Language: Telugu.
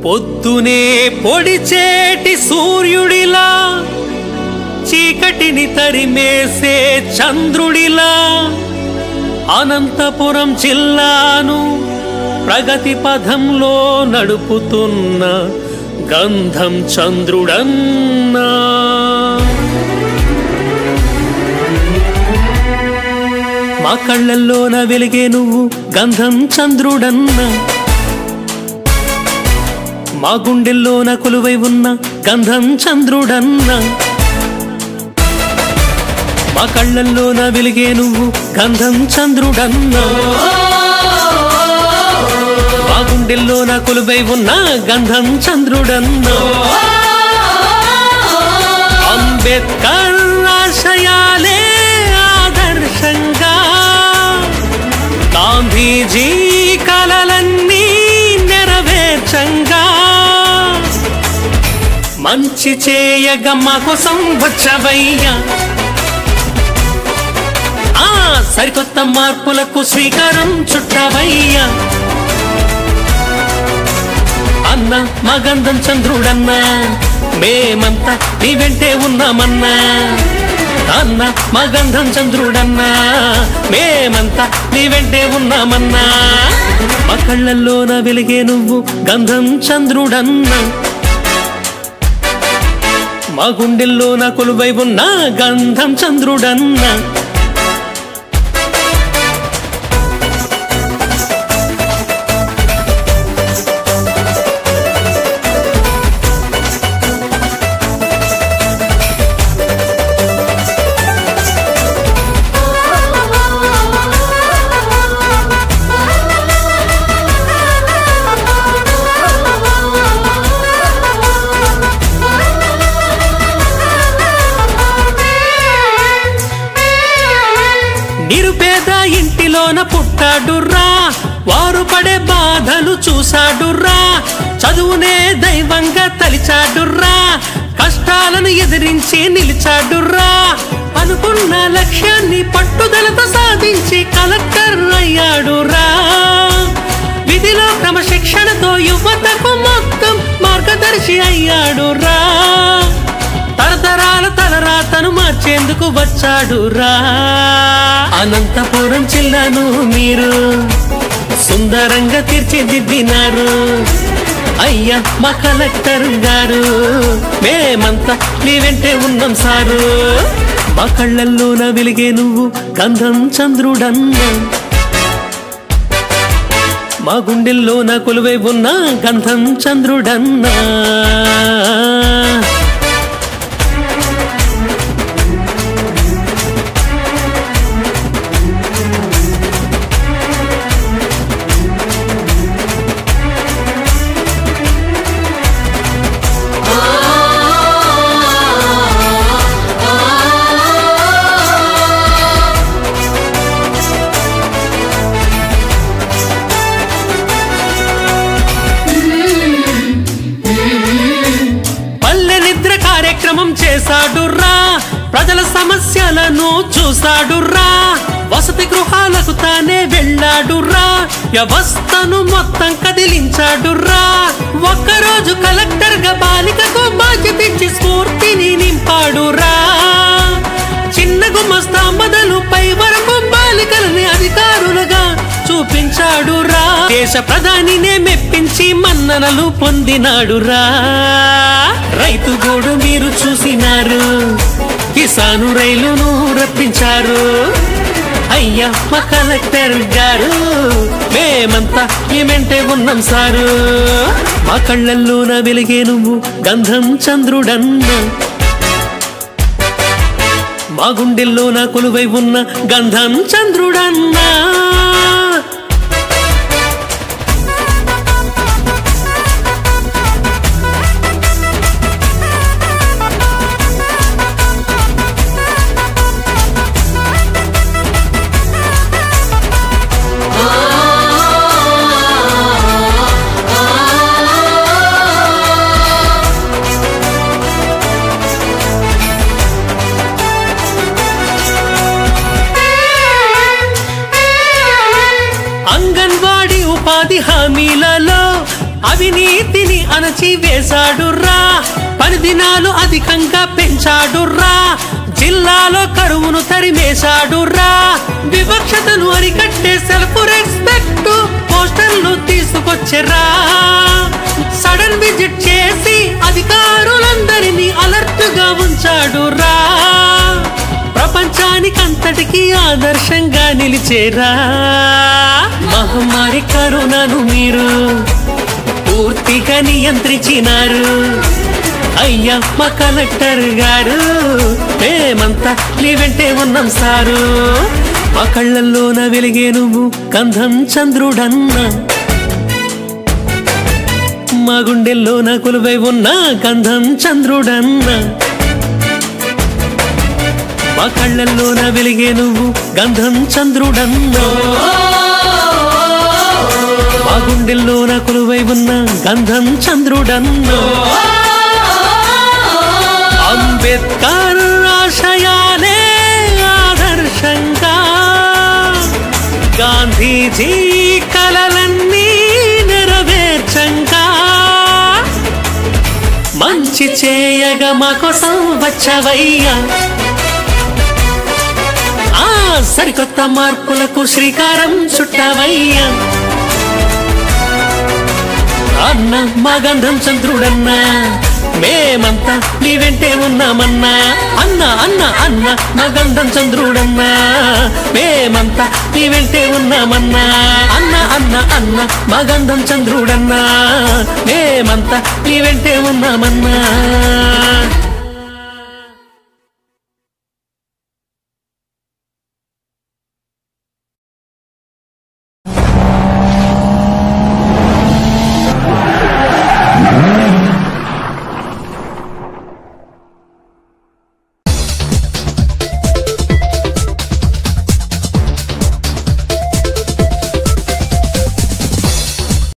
పొద్దునే పొడిచేటి సూర్యుడిలా చీకటిని తరిమేసే చంద్రుడిలా అనంతపురం జిల్లాను ప్రగతి పథంలో నడుపుతున్న గంధం చంద్రుడన్నా మా కళ్ళల్లోన వెలిగే నువ్వు గంధం చంద్రుడన్నా మా గుండెల్లోన కొలువై ఉన్న గంధం చంద్రుడన్నా మా కళ్ళల్లోన వెలిగే నువ్వు గంధం చంద్రుడన్నా మా గుండెల్లోన కొలువై ఉన్న గంధం చంద్రుడన్నా అంబేద్కర్ ఆశయాలే ఆదర్శంగా గాంధీజీ కలలన్నీ నెరవేర్చంగా మంచి చేయగ మా కోసం వచ్చవయ్యా ఆ సరికొత్త మార్పులకు శ్రీకారం చుట్టవయ్యా అన్న మగంధం చంద్రుడన్నా మేమంతా నీ వెంటే ఉన్నామన్నా అన్న మగంధం చంద్రుడన్నా మేమంతా నీ వెంటే ఉన్నామన్నా మా కళ్ళల్లోన వెలిగే నువ్వు గంధం చంద్రుడన్నా మా గుండెల్లోన కొలువై ఉన్న గంధం చంద్రుడన్నా నిరుపేద ఇంటిలోన పుట్టాడుర్రా వారు పడే బాధలు చూశాడుర్రా చదువునే దైవంగా తలిచాడుర్రా కష్టాలను ఎదిరించి నిలిచాడుర్రా అనుకున్న లక్ష్యాన్ని పట్టుదలతో సాధించి కలెక్టర్ అయ్యాడురా విధిలో క్రమశిక్షణతో యువతకు మొత్తం మార్గదర్శి అయ్యాడురా తరతరాల తలరాతను మార్చేందుకు వచ్చాడు రా అనంతపురం జిల్లాను మీరు సుందరంగా తీర్చిదిద్దినారు అయ్యా మా కలెక్టర్ గారు మేమంతా నీ వెంటే ఉన్నాం సారు మా కళ్ళల్లోన వెలిగే నువ్వు గంధం చంద్రుడన్నా మా గుండెల్లోన కొలువై ఉన్న గంధం చంద్రుడన్నా పల్లె నిద్ర కార్యక్రమం చేశాడుర్రా ప్రజల సమస్యలను చూశాడుర్రా వసతి గృహాలకు తానే వెళ్ళాడుర్రా వ్యవస్థను మొత్తం కదిలించాడుర్రా ఒక్కరోజు కలెక్టర్ గా బాలికకు బాధ్యత ఇచ్చి స్ఫూర్తిని నింపాడురా చిన్న గుమస్తా మొదలు పై వరకు బాలికలని అధికారులుగా చూపించాడురా దేశ ప్రధానినే మెప్పించి మన్ననలు పొందినాడురా రైతు గోడు మీరు చూసినారు కిసాను రైలును రప్పించారు అయ్యా మా కలెక్టర్ గారు మేమంతా ఏమంటే ఉన్నాం సారు మా కళ్ళల్లోన వెలిగే నువ్వు గంధం చంద్రుడన్నా మా గుండెల్లోన కొలువై ఉన్న గంధం చంద్రుడన్నా అంగన్వాడీ ఉపాధి హామీలలో అవినీతిని అణచి వేశాడు రా పని దినాలు అధికంగా పెంచాడు రా జిల్లాలో కరువును తరిమేశాడు రా వివక్షతను అరికట్టే సెల్ఫ్ రెస్పెక్ట్ పోస్టర్లు తీసుకొచ్చరా సడన్ విజిట్ చేసి అధికారులందరినీ అలర్ట్ గా ఉంచాడు రా ప్రపంచానికంతటికీ ఆదర్శంగా నిలిచేరా మహమ్మారి కరోనాను మీరు పూర్తిగా నియంత్రించినారు అయ్యమ్మ కలెక్టర్ గారు మేమంతా నీ వెంటే ఉన్నాం సారు మా కళ్ళల్లోన వెలిగే నువ్వు కంధం చంద్రుడన్నా మా గుండెల్లోన కొలువై ఉన్న గంధం చంద్రుడన్నా మా కళ్ళల్లోన వెలిగే నువ్వు గంధం చంద్రుడన్నా మా గుండెల్లోన కొలువై ఉన్న గంధం చంద్రుడన్నా అంబేద్కర్ ఆశయాలే ఆదర్శంగా గాంధీజీ కలలన్నీ నెరవేర్చంగా మంచి చేయగా మా కోసం వచ్చవయ్యా ఆ సరికొత్త మార్పులకు శ్రీకారం చుట్టవయ్యా అన్న మా గంధం చంద్రుడన్నా మేమంతా నీ వెంటే ఉన్నామన్నా అన్న అన్న అన్న మా గంధం చంద్రుడన్నా మేమంతా నీ వెంటే ఉన్నామన్నా అన్న అన్న అన్న మా గంధం చంద్రుడన్నా మేమంతా నీ వెంటే ఉన్నామన్నా